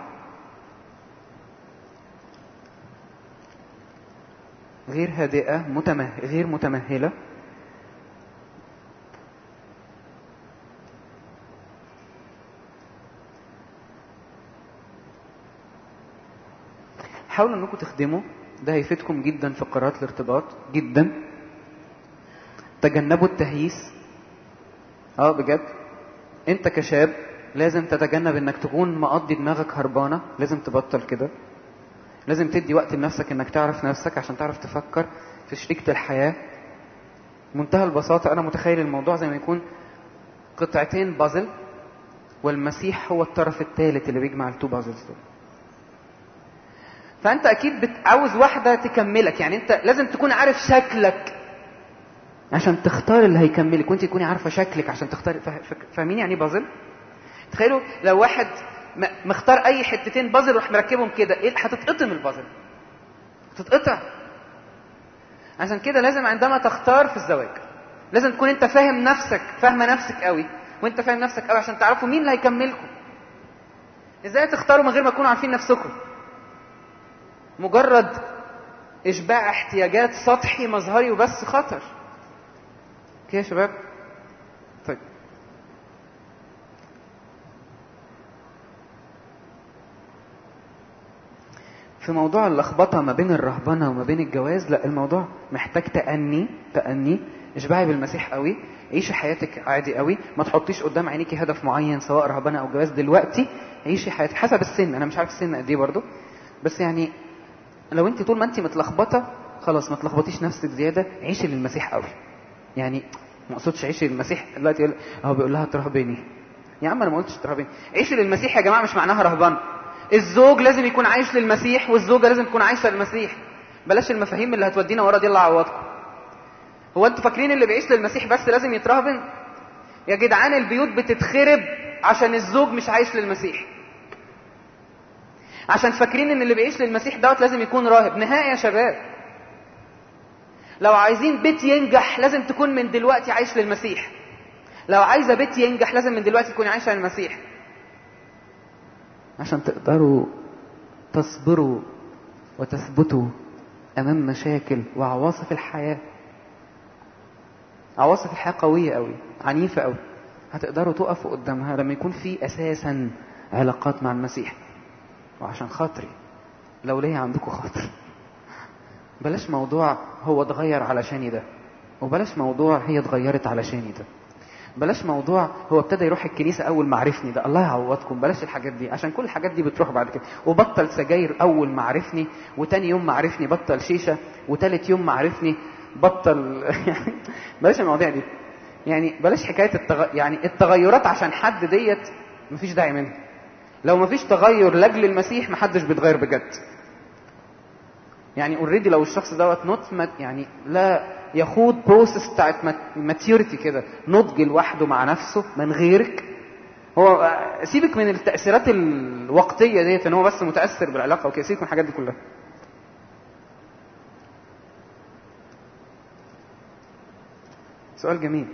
غير هادئة متمه... غير متمهلة حاولوا انكم تخدموا ده هيفيدكم جدا في قرارات الارتباط جدا تجنبوا التهييس اه بجد انت كشاب لازم تتجنب انك تكون مقضي دماغك هربانه لازم تبطل كده لازم تدي وقت لنفسك انك تعرف نفسك عشان تعرف تفكر في شريكة الحياة منتهى البساطة أنا متخيل الموضوع زي ما يكون قطعتين بازل والمسيح هو الطرف الثالث اللي بيجمع التو بازلز دول فأنت أكيد بتعوز واحدة تكملك يعني أنت لازم تكون عارف شكلك عشان تختار اللي هيكملك وانت تكوني عارفه شكلك عشان تختاري فاهمين يعني بازل تخيلوا لو واحد مختار اي حتتين بازل وراح مركبهم كده ايه هتتقطم البازل هتتقطع عشان كده لازم عندما تختار في الزواج لازم تكون انت فاهم نفسك فاهمه نفسك قوي وانت فاهم نفسك قوي عشان تعرفوا مين اللي هيكملكم ازاي تختاروا من غير ما تكونوا عارفين نفسكم مجرد اشباع احتياجات سطحي مظهري وبس خطر اوكي يا شباب طيب في موضوع اللخبطه ما بين الرهبنه وما بين الجواز لا الموضوع محتاج تأني تأني اشبعي بالمسيح قوي عيشي حياتك عادي قوي ما تحطيش قدام عينيكي هدف معين سواء رهبنه او جواز دلوقتي عيشي حياتك حسب السن انا مش عارف السن قد ايه برضه بس يعني لو انت طول ما انت متلخبطه خلاص ما تلخبطيش نفسك زياده عيشي للمسيح قوي يعني ما اقصدش عيشي للمسيح دلوقتي يقول هو بيقول لها ترهبيني يا عم انا ما قلتش ترهبيني عيشي للمسيح يا جماعه مش معناها رهبان الزوج لازم يكون عايش للمسيح والزوجه لازم تكون عايشه للمسيح بلاش المفاهيم اللي هتودينا ورا دي اللي عوضكم هو انتوا فاكرين اللي بيعيش للمسيح بس لازم يترهبن يا جدعان البيوت بتتخرب عشان الزوج مش عايش للمسيح عشان فاكرين ان اللي بيعيش للمسيح دوت لازم يكون راهب نهائي يا شباب لو عايزين بيت ينجح لازم تكون من دلوقتي عايش للمسيح لو عايزه بيت ينجح لازم من دلوقتي تكوني عايشه للمسيح عشان تقدروا تصبروا وتثبتوا امام مشاكل وعواصف الحياه عواصف الحياه قويه قوي عنيفه قوي هتقدروا تقفوا قدامها لما يكون في اساسا علاقات مع المسيح وعشان خاطري لو ليا عندكم خاطر بلاش موضوع هو اتغير علشاني ده وبلاش موضوع هي اتغيرت علشاني ده بلاش موضوع هو ابتدى يروح الكنيسة أول ما عرفني ده الله يعوضكم بلاش الحاجات دي عشان كل الحاجات دي بتروح بعد كده وبطل سجاير أول ما عرفني وتاني يوم ما عرفني بطل شيشة وتالت يوم ما عرفني بطل يعني بلاش المواضيع دي يعني بلاش حكايه التغ... يعني التغيرات عشان حد ديت مفيش داعي منها لو مفيش تغير لاجل المسيح محدش بيتغير بجد يعني اوريدي لو الشخص دوت نوت يعني لا يخوض بروسس بتاعت ماتيوريتي كده نضج لوحده مع نفسه من غيرك هو سيبك من التاثيرات الوقتيه ديت ان هو بس متاثر بالعلاقه وكده سيبك من الحاجات دي كلها سؤال جميل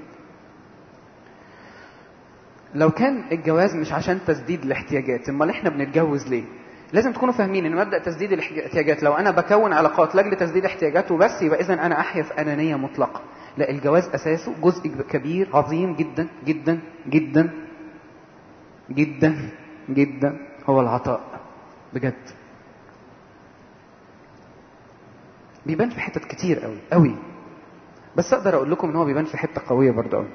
لو كان الجواز مش عشان تسديد الاحتياجات امال احنا بنتجوز ليه لازم تكونوا فاهمين ان مبدا تسديد الاحتياجات لو انا بكون علاقات لاجل تسديد احتياجات وبس يبقى اذا انا احيا في انانيه مطلقه لا الجواز اساسه جزء كبير عظيم جدا جدا جدا جدا جدا هو العطاء بجد بيبان في حتت كتير قوي قوي بس اقدر اقول لكم ان هو بيبان في حته قويه برضه قوي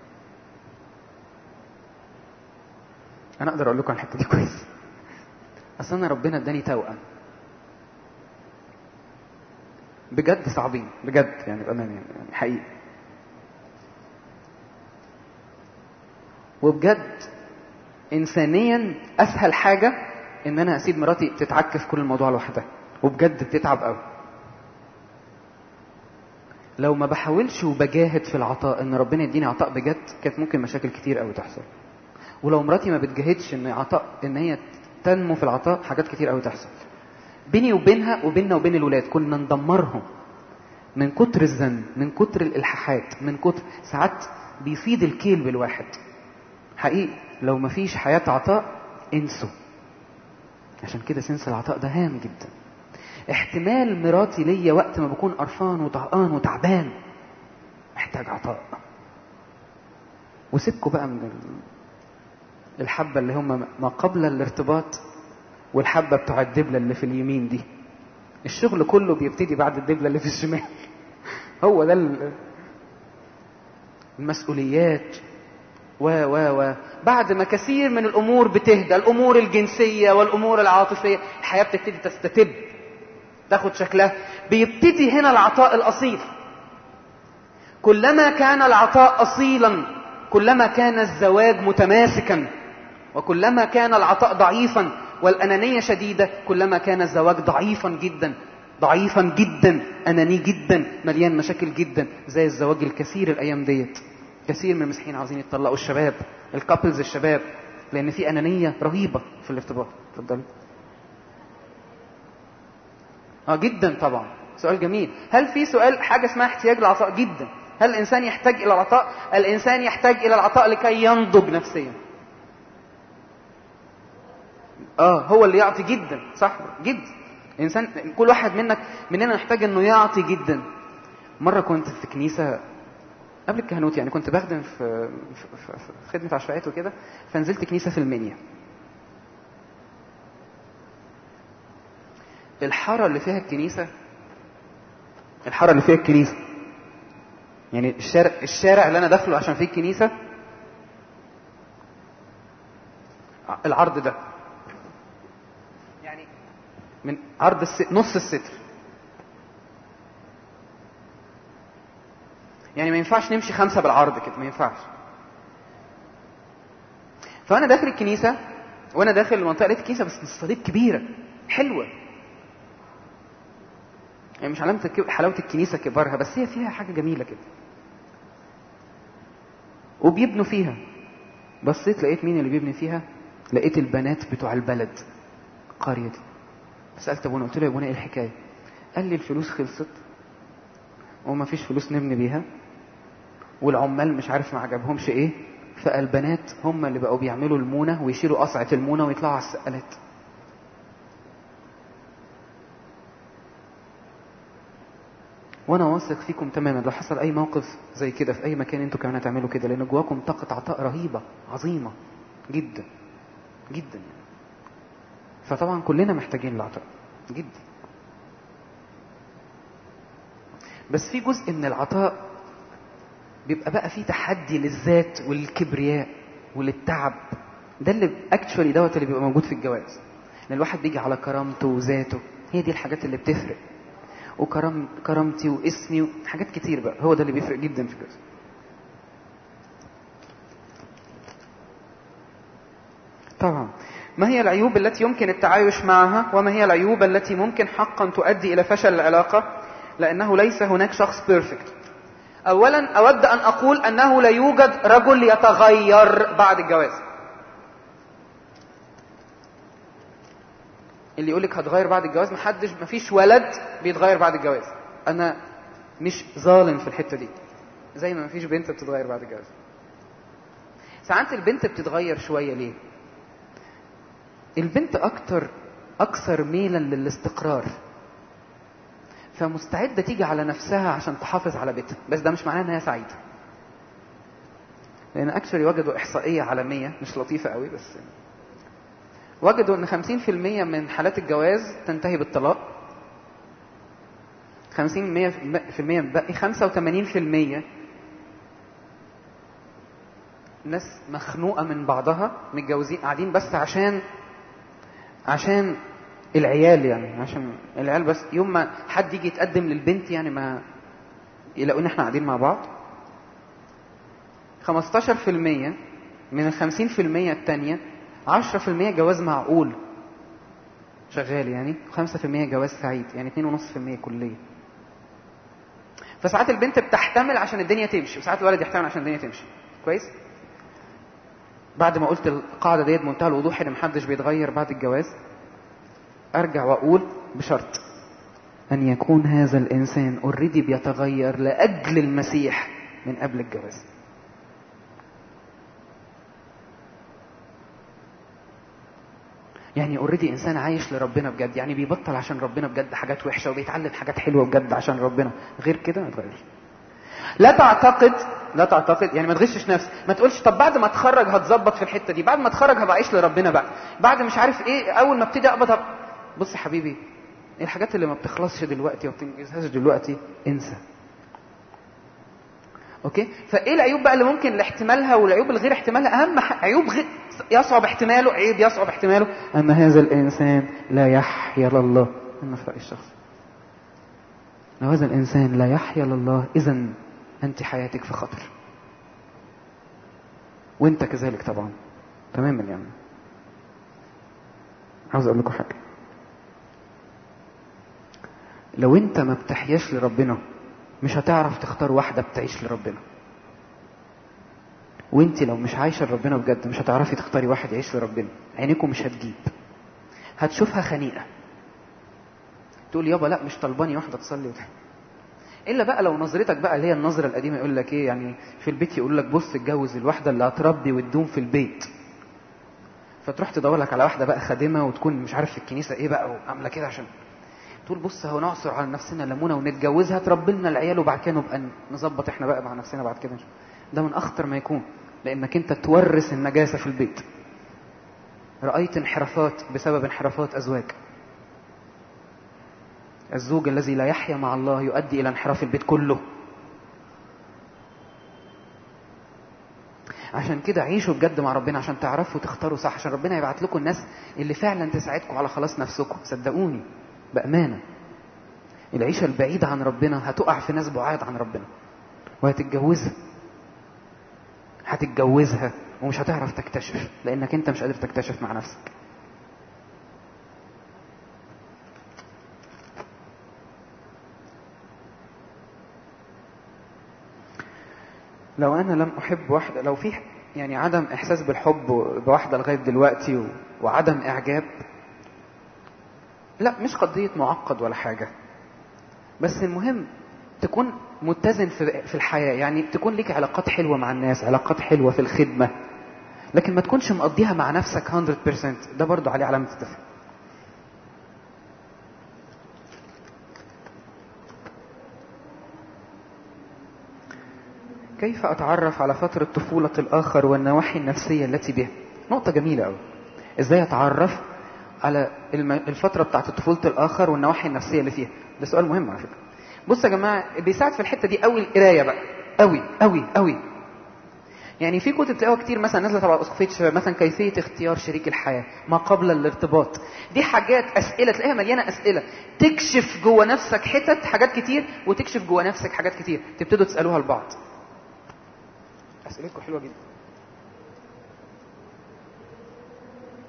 انا اقدر اقول لكم عن الحته دي كويس اصل انا ربنا اداني توأم بجد صعبين بجد يعني بامانه يعني حقيقي وبجد انسانيا اسهل حاجه ان انا اسيب مراتي تتعك في كل الموضوع لوحدها وبجد بتتعب قوي لو ما بحاولش وبجاهد في العطاء ان ربنا يديني عطاء بجد كانت ممكن مشاكل كتير قوي تحصل ولو مراتي ما بتجاهدش ان عطاء ان هي تنمو في العطاء حاجات كتير قوي تحصل بيني وبينها وبيننا وبين الولاد كنا ندمرهم من كتر الزن من كتر الالحاحات من كتر ساعات بيفيد الكيل بالواحد حقيقي لو ما فيش حياة عطاء انسوا عشان كده سنس العطاء ده هام جدا احتمال مراتي ليا وقت ما بكون قرفان وطهقان وتعبان محتاج عطاء وسيبكوا بقى من الحبة اللي هم ما قبل الارتباط والحبة بتوع الدبلة اللي في اليمين دي الشغل كله بيبتدي بعد الدبلة اللي في الشمال هو ده المسؤوليات و و و بعد ما كثير من الامور بتهدى الامور الجنسيه والامور العاطفيه الحياه بتبتدي تستتب تاخد شكلها بيبتدي هنا العطاء الاصيل كلما كان العطاء اصيلا كلما كان الزواج متماسكا وكلما كان العطاء ضعيفا والانانيه شديده كلما كان الزواج ضعيفا جدا ضعيفا جدا اناني جدا مليان مشاكل جدا زي الزواج الكثير الايام ديت كثير من المسيحيين عاوزين يتطلقوا الشباب الكابلز الشباب لان في انانيه رهيبه في الارتباط اتفضلي اه جدا طبعا سؤال جميل هل في سؤال حاجه اسمها احتياج للعطاء جدا هل الانسان يحتاج الى العطاء الانسان يحتاج الى العطاء لكي ينضج نفسيا اه هو اللي يعطي جدا صح جدا انسان كل واحد منك مننا محتاج انه يعطي جدا مره كنت في كنيسه قبل الكهنوت يعني كنت بخدم في, في, في, في خدمه عشوائيات وكده فنزلت كنيسه في المنيا الحاره اللي فيها الكنيسه الحاره اللي فيها الكنيسه يعني الشارع الشارع اللي انا داخله عشان فيه الكنيسه العرض ده يعني من عرض الس... نص الستر يعني ما ينفعش نمشي خمسة بالعرض كده ما ينفعش فأنا داخل الكنيسة وأنا داخل المنطقة لقيت الكنيسة بس الصليب كبيرة حلوة يعني مش علامة حلاوة الكنيسة كبرها بس هي فيها حاجة جميلة كده وبيبنوا فيها بصيت لقيت مين اللي بيبني فيها لقيت البنات بتوع البلد القرية دي سألت ابونا قلت له يا ابونا ايه الحكاية قال لي الفلوس خلصت وما فيش فلوس نبني بيها والعمال مش عارف ما عجبهمش ايه فالبنات هم اللي بقوا بيعملوا المونة ويشيلوا قصعة المونة ويطلعوا على السقالات وانا واثق فيكم تماما لو حصل اي موقف زي كده في اي مكان انتوا كمان هتعملوا كده لان جواكم طاقه عطاء رهيبه عظيمه جدا جدا فطبعا كلنا محتاجين العطاء جدا بس في جزء من العطاء بيبقى بقى فيه تحدي للذات وللكبرياء وللتعب ده اللي اكشولي دوت اللي بيبقى موجود في الجواز ان الواحد بيجي على كرامته وذاته هي دي الحاجات اللي بتفرق وكرم كرامتي واسمي وحاجات كتير بقى هو ده اللي بيفرق جدا في الجواز طبعا ما هي العيوب التي يمكن التعايش معها وما هي العيوب التي ممكن حقا تؤدي إلى فشل العلاقة لأنه ليس هناك شخص بيرفكت أولا أود أن أقول أنه لا يوجد رجل يتغير بعد الجواز اللي يقولك هتغير بعد الجواز محدش مفيش ولد بيتغير بعد الجواز أنا مش ظالم في الحتة دي زي ما مفيش بنت بتتغير بعد الجواز ساعات البنت بتتغير شوية ليه البنت أكتر أكثر ميلا للاستقرار فمستعدة تيجي على نفسها عشان تحافظ على بيتها بس ده مش معناه ان هي سعيدة لان اكشولي وجدوا احصائية عالمية مش لطيفة قوي بس وجدوا ان 50% من حالات الجواز تنتهي بالطلاق 50% باقي 85% ناس مخنوقة من بعضها متجوزين قاعدين بس عشان عشان العيال يعني عشان العيال بس يوم ما حد يجي يتقدم للبنت يعني ما يلاقوا ان احنا قاعدين مع بعض 15% من ال 50% التانية 10% جواز معقول شغال يعني 5% جواز سعيد يعني 2.5% كلية فساعات البنت بتحتمل عشان الدنيا تمشي وساعات الولد يحتمل عشان الدنيا تمشي كويس بعد ما قلت القاعدة ديت بمنتهى الوضوح ان محدش بيتغير بعد الجواز ارجع واقول بشرط ان يكون هذا الانسان اوريدي بيتغير لاجل المسيح من قبل الجواز يعني اوريدي انسان عايش لربنا بجد يعني بيبطل عشان ربنا بجد حاجات وحشه وبيتعلم حاجات حلوه بجد عشان ربنا غير كده ما يتغيرش لا تعتقد لا تعتقد يعني ما تغشش نفسك ما تقولش طب بعد ما اتخرج هتظبط في الحته دي بعد ما اتخرج هبقى اعيش لربنا بقى بعد مش عارف ايه اول ما ابتدي اقبض هب... بص يا حبيبي الحاجات اللي ما بتخلصش دلوقتي وما بتنجزهاش دلوقتي انسى اوكي فايه العيوب بقى اللي ممكن لاحتمالها والعيوب الغير احتمالها اهم ح... عيوب غير يصعب احتماله عيب يصعب احتماله ان هذا الانسان لا يحيا لله انا في رايي الشخصي لو هذا الانسان لا يحيا لله اذا انت حياتك في خطر وانت كذلك طبعا تماما يعني عاوز اقول لكم حاجه لو انت ما بتحياش لربنا مش هتعرف تختار واحدة بتعيش لربنا وانت لو مش عايشة لربنا بجد مش هتعرفي تختاري واحد يعيش لربنا عينيكم مش هتجيب هتشوفها خنيقة تقول يابا لا مش طلباني واحدة تصلي وتحب. الا بقى لو نظرتك بقى اللي هي النظرة القديمة يقول لك ايه يعني في البيت يقول لك بص اتجوز الواحدة اللي هتربي وتدوم في البيت فتروح تدور لك على واحدة بقى خادمة وتكون مش عارف في الكنيسة ايه بقى وعاملة كده عشان تقول بص هو نعصر على نفسنا ليمونه ونتجوزها تربي لنا العيال وبعد كده نبقى نظبط احنا بقى مع نفسنا بعد كده ده من اخطر ما يكون لانك انت تورث النجاسه في البيت رايت انحرافات بسبب انحرافات ازواج الزوج الذي لا يحيا مع الله يؤدي الى انحراف البيت كله عشان كده عيشوا بجد مع ربنا عشان تعرفوا تختاروا صح عشان ربنا يبعت لكم الناس اللي فعلا تساعدكم على خلاص نفسكم صدقوني بأمانة العيشة البعيدة عن ربنا هتقع في ناس بعاد عن ربنا وهتتجوزها هتتجوزها ومش هتعرف تكتشف لأنك أنت مش قادر تكتشف مع نفسك لو أنا لم أحب واحدة لو في يعني عدم إحساس بالحب بواحدة لغاية دلوقتي وعدم إعجاب لا مش قضية معقد ولا حاجة بس المهم تكون متزن في في الحياة يعني تكون لك علاقات حلوة مع الناس علاقات حلوة في الخدمة لكن ما تكونش مقضيها مع نفسك 100% ده برضو عليه علامة استفهام كيف أتعرف على فترة طفولة الآخر والنواحي النفسية التي به نقطة جميلة أوي إزاي أتعرف على الفترة بتاعت طفولة الآخر والنواحي النفسية اللي فيها ده سؤال مهم على فكرة بصوا يا جماعة بيساعد في الحتة دي قوي القراية بقى قوي قوي قوي يعني في كتب تلاقوها كتير مثلا نازله تبع اسقفيه الشباب مثلا كيفيه اختيار شريك الحياه ما قبل الارتباط دي حاجات اسئله تلاقيها مليانه اسئله تكشف جوه نفسك حتت حاجات كتير وتكشف جوه نفسك حاجات كتير تبتدوا تسالوها لبعض اسئلتكم حلوه جدا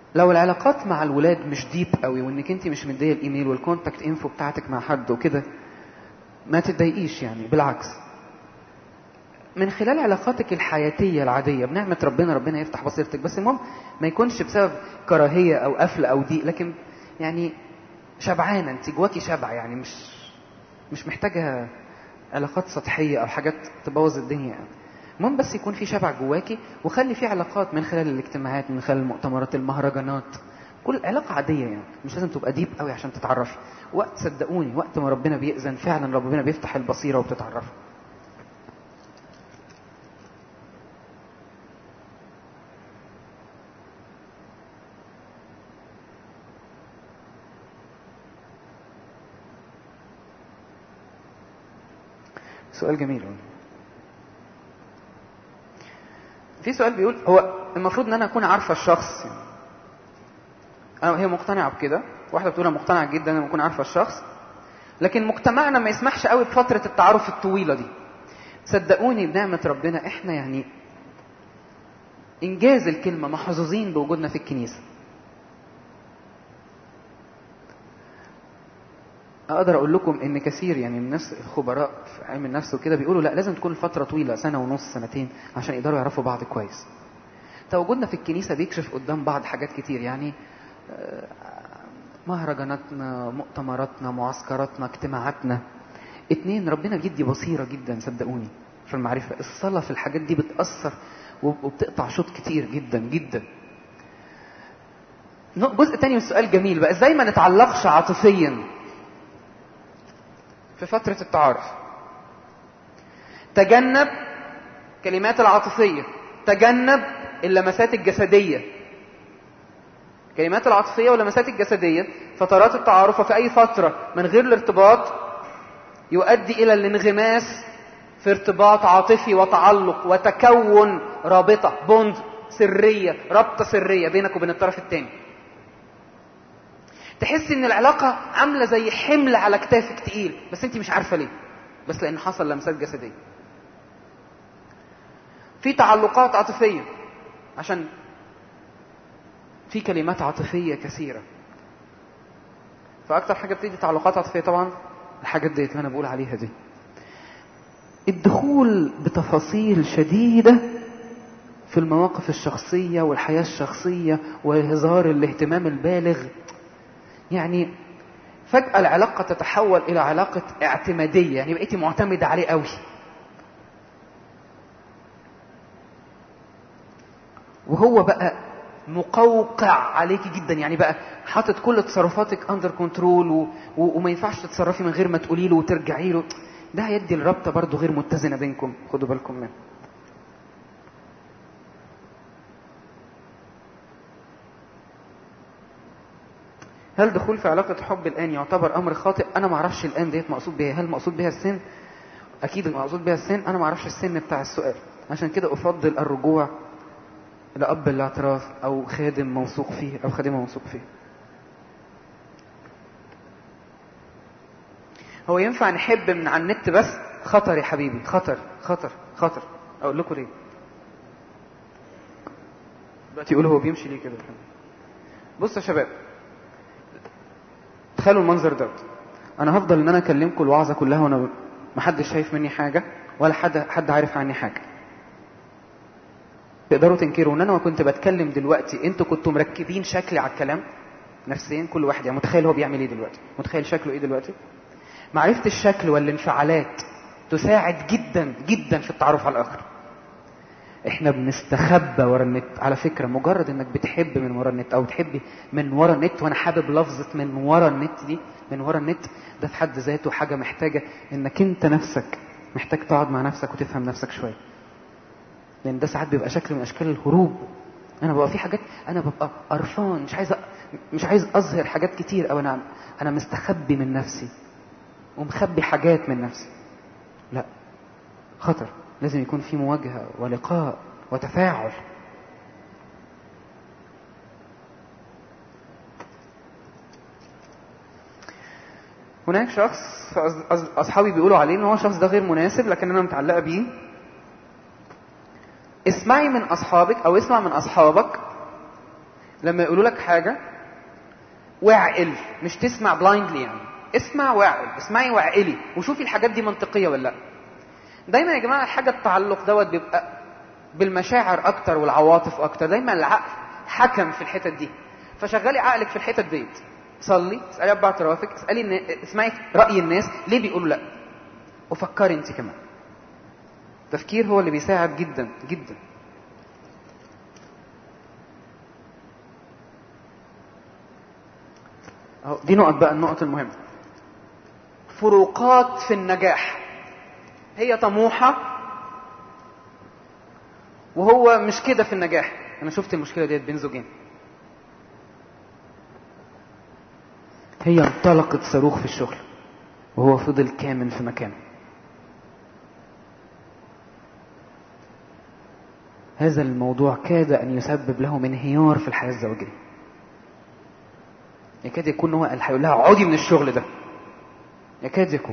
لو العلاقات مع الولاد مش ديب قوي وانك انت مش مديه الايميل والكونتاكت انفو بتاعتك مع حد وكده ما تتضايقيش يعني بالعكس من خلال علاقاتك الحياتية العادية بنعمة ربنا ربنا يفتح بصيرتك بس المهم ما يكونش بسبب كراهية أو قفل أو ضيق لكن يعني شبعانة أنت جواكي شبع يعني مش مش محتاجة علاقات سطحية أو حاجات تبوظ الدنيا يعني المهم بس يكون في شبع جواكي وخلي في علاقات من خلال الاجتماعات من خلال المؤتمرات المهرجانات كل علاقة عادية يعني مش لازم تبقى ديب قوي عشان تتعرفي وقت صدقوني وقت ما ربنا بيأذن فعلا ربنا بيفتح البصيرة وبتتعرفي سؤال جميل في سؤال بيقول هو المفروض ان انا اكون عارفه الشخص يعني. أنا هي مقتنعه بكده واحده بتقول انا مقتنعه جدا ان اكون عارفه الشخص لكن مجتمعنا ما يسمحش قوي بفتره التعارف الطويله دي صدقوني بنعمه ربنا احنا يعني انجاز الكلمه محظوظين بوجودنا في الكنيسه اقدر اقول لكم ان كثير يعني من الناس الخبراء في علم النفس وكده بيقولوا لا لازم تكون الفتره طويله سنه ونص سنتين عشان يقدروا يعرفوا بعض كويس تواجدنا في الكنيسه بيكشف قدام بعض حاجات كتير يعني مهرجاناتنا مؤتمراتنا معسكراتنا اجتماعاتنا اتنين ربنا بيدي بصيره جدا صدقوني في المعرفه الصلاه في الحاجات دي بتاثر وبتقطع شوط كتير جدا جدا جزء تاني من السؤال جميل بقى ازاي ما نتعلقش عاطفيا في فترة التعارف تجنب كلمات العاطفية تجنب اللمسات الجسدية كلمات العاطفية واللمسات الجسدية فترات التعارف في أي فترة من غير الارتباط يؤدي إلى الانغماس في ارتباط عاطفي وتعلق وتكون رابطة بوند سرية رابطة سرية بينك وبين الطرف الثاني تحس ان العلاقة عاملة زي حمل على كتافك تقيل بس انت مش عارفة ليه بس لان حصل لمسات جسدية في تعلقات عاطفية عشان في كلمات عاطفية كثيرة فأكتر حاجة بتدي تعلقات عاطفية طبعا الحاجات ديت اللي أنا بقول عليها دي الدخول بتفاصيل شديدة في المواقف الشخصية والحياة الشخصية وإظهار الاهتمام البالغ يعني فجأة العلاقة تتحول إلى علاقة اعتمادية يعني بقيتي معتمدة عليه قوي وهو بقى مقوقع عليكي جدا يعني بقى حاطط كل تصرفاتك اندر كنترول و... و... وما ينفعش تتصرفي من غير ما تقولي له وترجعي له ده هيدي الرابطه برضه غير متزنه بينكم خدوا بالكم منه هل دخول في علاقة حب الآن يعتبر أمر خاطئ؟ أنا ما أعرفش الآن ديت مقصود بها، هل مقصود بها السن؟ أكيد مقصود بها السن، أنا ما أعرفش السن بتاع السؤال، عشان كده أفضل الرجوع لأب الاعتراف أو خادم موثوق فيه أو خادمة موثوق فيه. هو ينفع نحب من على النت بس؟ خطر يا حبيبي، خطر، خطر، خطر، أقول لكم ليه؟ دلوقتي يقولوا هو بيمشي ليه كده؟ بصوا يا شباب، تخيلوا المنظر دوت انا هفضل ان انا اكلمكم الوعظه كلها وانا محدش شايف مني حاجه ولا حد حد عارف عني حاجه تقدروا تنكروا ان انا ما كنت بتكلم دلوقتي انتوا كنتوا مركبين شكلي على الكلام نفسيا كل واحد يعني متخيل هو بيعمل ايه دلوقتي متخيل شكله ايه دلوقتي معرفه الشكل والانفعالات تساعد جدا جدا في التعرف على الاخر احنا بنستخبى ورا النت على فكره مجرد انك بتحب من ورا النت او تحبي من ورا النت وانا حابب لفظه من ورا النت دي من ورا النت ده في حد ذاته حاجه محتاجه انك انت نفسك محتاج تقعد مع نفسك وتفهم نفسك شويه لان ده ساعات بيبقى شكل من اشكال الهروب انا ببقى في حاجات انا ببقى قرفان مش عايز أ... مش عايز اظهر حاجات كتير او انا انا مستخبي من نفسي ومخبي حاجات من نفسي لا خطر لازم يكون في مواجهة ولقاء وتفاعل هناك شخص أصحابي بيقولوا عليه إن هو الشخص ده غير مناسب لكن أنا متعلقة بيه اسمعي من أصحابك أو اسمع من أصحابك لما يقولوا لك حاجة واعقل مش تسمع بلايندلي يعني اسمع واعقل اسمعي واعقلي وشوفي الحاجات دي منطقية ولا لا دايما يا جماعة الحاجة التعلق دوت بيبقى بالمشاعر اكتر والعواطف اكتر دايما العقل حكم في الحتت دي فشغلي عقلك في الحتت ديت صلي اسالي اربع اعترافك اسالي النا... اسمعي راي الناس ليه بيقولوا لا وفكري انت كمان التفكير هو اللي بيساعد جدا جدا اهو دي نقط بقى النقط المهمه فروقات في النجاح هي طموحه وهو مش كده في النجاح انا شفت المشكله ديت بين زوجين هي انطلقت صاروخ في الشغل وهو فضل كامن في مكانه هذا الموضوع كاد ان يسبب له انهيار في الحياه الزوجيه يكاد يكون هو قال هيقول لها اقعدي من الشغل ده يكاد يكون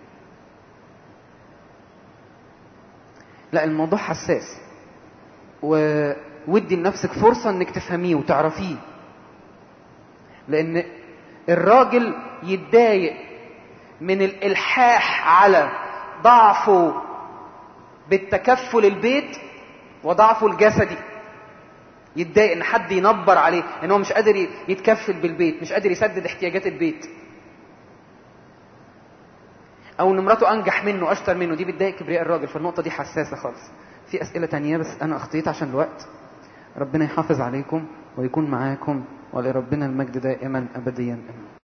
لا الموضوع حساس وودي لنفسك فرصة انك تفهميه وتعرفيه لان الراجل يتضايق من الالحاح على ضعفه بالتكفل البيت وضعفه الجسدي يتضايق ان حد ينبر عليه ان هو مش قادر يتكفل بالبيت مش قادر يسدد احتياجات البيت او ان مراته انجح منه اشطر منه دي بتضايق كبرياء الراجل فالنقطه دي حساسه خالص في اسئله تانية بس انا اخطيت عشان الوقت ربنا يحافظ عليكم ويكون معاكم ولربنا المجد دائما ابديا امين